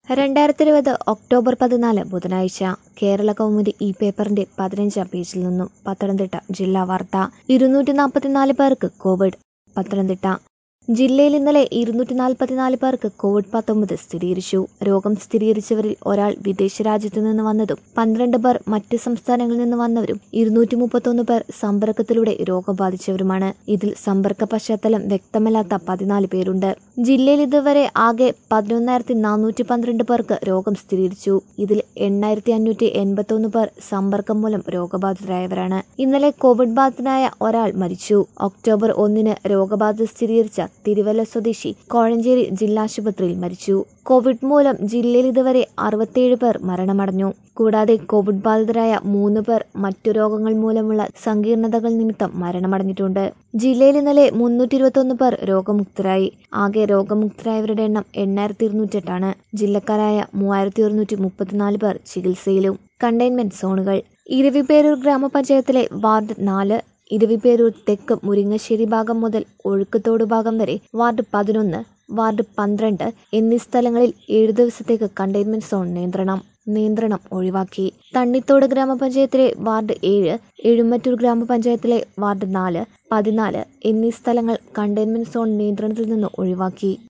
രണ്ടായിരത്തി ഇരുപത് ഒക്ടോബർ പതിനാല് ബുധനാഴ്ച കേരള കൗമുദി ഈ പേപ്പറിന്റെ പതിനഞ്ചാം പേജിൽ നിന്നും പത്തനംതിട്ട ജില്ലാ വാർത്ത ഇരുന്നൂറ്റി നാൽപ്പത്തിനാല് പേർക്ക് കോവിഡ് പത്തനംതിട്ട ജില്ലയിൽ ഇന്നലെ ഇരുന്നൂറ്റി നാൽപ്പത്തിനാല് പേർക്ക് കോവിഡ് പത്തൊമ്പത് സ്ഥിരീകരിച്ചു രോഗം സ്ഥിരീകരിച്ചവരിൽ ഒരാൾ വിദേശ രാജ്യത്തു നിന്ന് വന്നതും പന്ത്രണ്ട് പേർ മറ്റ് സംസ്ഥാനങ്ങളിൽ നിന്ന് വന്നവരും ഇരുന്നൂറ്റി മുപ്പത്തൊന്ന് പേർ സമ്പർക്കത്തിലൂടെ രോഗം ബാധിച്ചവരുമാണ് ഇതിൽ സമ്പർക്ക പശ്ചാത്തലം വ്യക്തമല്ലാത്ത പതിനാല് പേരുണ്ട് ജില്ലയിൽ ഇതുവരെ ആകെ പതിനൊന്നായിരത്തി നാനൂറ്റി പന്ത്രണ്ട് പേർക്ക് രോഗം സ്ഥിരീകരിച്ചു ഇതിൽ എണ്ണായിരത്തി അഞ്ഞൂറ്റി എൺപത്തി ഒന്ന് പേർ സമ്പർക്കം മൂലം രോഗബാധിതരായവരാണ് ഇന്നലെ കോവിഡ് ബാധിതനായ ഒരാൾ മരിച്ചു ഒക്ടോബർ ഒന്നിന് രോഗബാധ സ്ഥിരീകരിച്ച തിരുവല്ല സ്വദേശി കോഴഞ്ചേരി ജില്ലാശുപത്രിയിൽ മരിച്ചു കോവിഡ് മൂലം ജില്ലയിൽ ഇതുവരെ അറുപത്തിയേഴ് പേർ മരണമടഞ്ഞു കൂടാതെ കോവിഡ് ബാധിതരായ മൂന്ന് പേർ മറ്റു രോഗങ്ങൾ മൂലമുള്ള സങ്കീർണതകൾ നിമിത്തം മരണമടഞ്ഞിട്ടുണ്ട് ജില്ലയിൽ ഇന്നലെ മുന്നൂറ്റി ഇരുപത്തൊന്ന് പേർ രോഗമുക്തരായി ആകെ രോഗമുക്തരായവരുടെ എണ്ണം എണ്ണായിരത്തി ഇരുന്നൂറ്റെട്ടാണ് ജില്ലക്കാരായ മൂവായിരത്തി ഒരുന്നൂറ്റി മുപ്പത്തിനാല് പേർ ചികിത്സയിലും കണ്ടെയ്ൻമെന്റ് സോണുകൾ ഇരവിപേരൂർ ഗ്രാമപഞ്ചായത്തിലെ വാർഡ് നാല് ഇരവിപേരൂർ തെക്ക് മുരിങ്ങശ്ശേരി ഭാഗം മുതൽ ഒഴുക്കുത്തോട് ഭാഗം വരെ വാർഡ് പതിനൊന്ന് വാർഡ് പന്ത്രണ്ട് എന്നീ സ്ഥലങ്ങളിൽ ഏഴു ദിവസത്തേക്ക് കണ്ടെയ്ൻമെന്റ് സോൺ നിയന്ത്രണം നിയന്ത്രണം ഒഴിവാക്കി തണ്ണിത്തോട് ഗ്രാമപഞ്ചായത്തിലെ വാർഡ് ഏഴ് എഴുമറ്റൂർ ഗ്രാമപഞ്ചായത്തിലെ വാർഡ് നാല് പതിനാല് എന്നീ സ്ഥലങ്ങൾ കണ്ടെയ്ൻമെന്റ് സോൺ നിയന്ത്രണത്തിൽ നിന്ന് ഒഴിവാക്കി